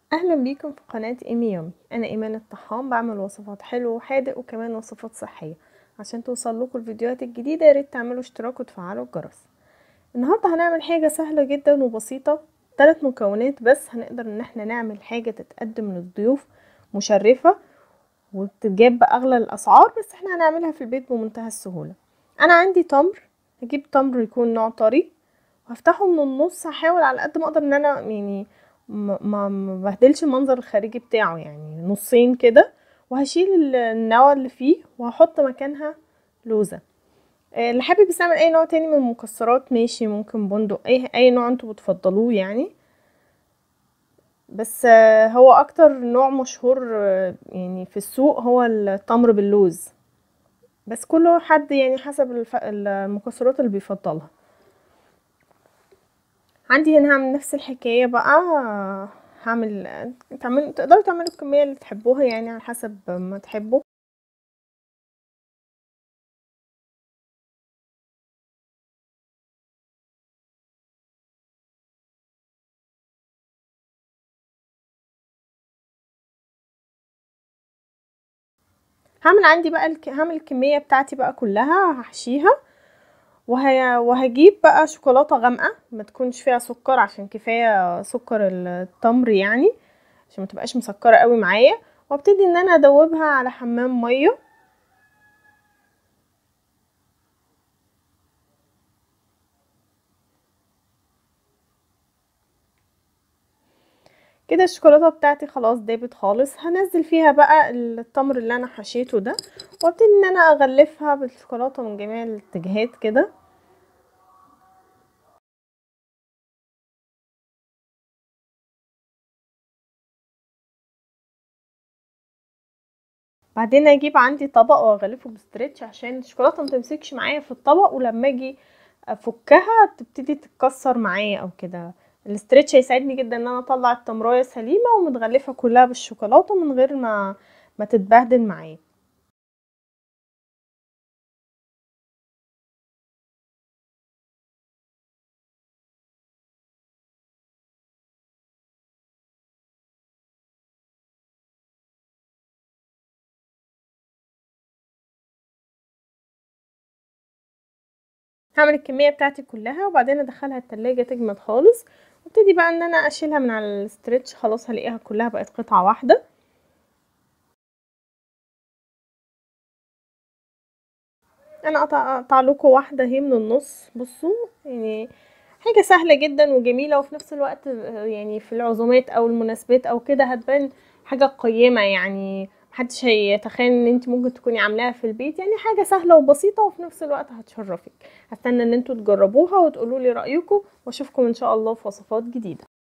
اهلا بيكم في قناة ايمي يومي انا ايمان الطحان بعمل وصفات حلوة وحادق وكمان وصفات صحية عشان توصل لكم الفيديوهات الجديدة ياريت تعملوا اشتراك وتفعلوا الجرس النهاردة هنعمل حاجة سهلة جدا وبسيطة ثلاث مكونات بس هنقدر ان احنا نعمل حاجة تتقدم للضيوف مشرفة وتتجاب باغلى الاسعار بس احنا هنعملها في البيت بمنتهى السهولة انا عندي تمر هجيب تمر يكون نوع طري وهفتحه من النص هحاول على قد ما اقدر ان انا يعني ما ما بهدلش المنظر الخارجي بتاعه يعني نصين كده وهشيل النوى اللي فيه وهحط مكانها لوزة اللي حابب يستعمل اي نوع تاني من المكسرات ماشي ممكن بندق اي اي نوع انتوا بتفضلوه يعني بس هو اكتر نوع مشهور يعني في السوق هو التمر باللوز بس كل حد يعني حسب المكسرات اللي بيفضلها عندي هنا هعمل نفس الحكاية بقى هعمل تعمل تقدروا تعملوا الكمية اللي تحبوها يعني على حسب ما تحبوا هعمل عندي بقى الك... هعمل الكمية بتاعتي بقى كلها هحشيها وه... وهجيب بقى شوكولاتة غامقة ما تكونش فيها سكر عشان كفاية سكر التمر يعني عشان ما تبقاش مسكرة قوي معايا وابتدي ان انا ادوبها على حمام مية كده الشوكولاته بتاعتي خلاص دابت خالص هنزل فيها بقى التمر اللي انا حشيته ده وابتدي ان انا اغلفها بالشوكولاته من جميع الاتجاهات كده بعدين اجيب عندي طبق واغلفه بستريتش عشان الشوكولاته ما تمسكش معايا في الطبق ولما اجي افكها تبتدي تتكسر معايا او كده الاسترتش هيساعدني جدا ان انا اطلع التمرايه سليمه ومتغلفه كلها بالشوكولاته من غير ما ما تتبهدل معايا هعمل الكميه بتاعتي كلها وبعدين ادخلها التلاجة تجمد خالص وابتدي بقى ان انا اشيلها من على الاسترتش خلاص هلاقيها كلها بقت قطعه واحده انا اقطع لكم واحده اهي من النص بصوا يعني حاجه سهله جدا وجميله وفي نفس الوقت يعني في العزومات او المناسبات او كده هتبان حاجه قيمه يعني محدش هيتخيل ان انت ممكن تكوني عاملاها في البيت يعني حاجه سهله وبسيطه وفي نفس الوقت هتشرفك هستنى ان انتوا تجربوها وتقولوا لي رايكم واشوفكم ان شاء الله في وصفات جديده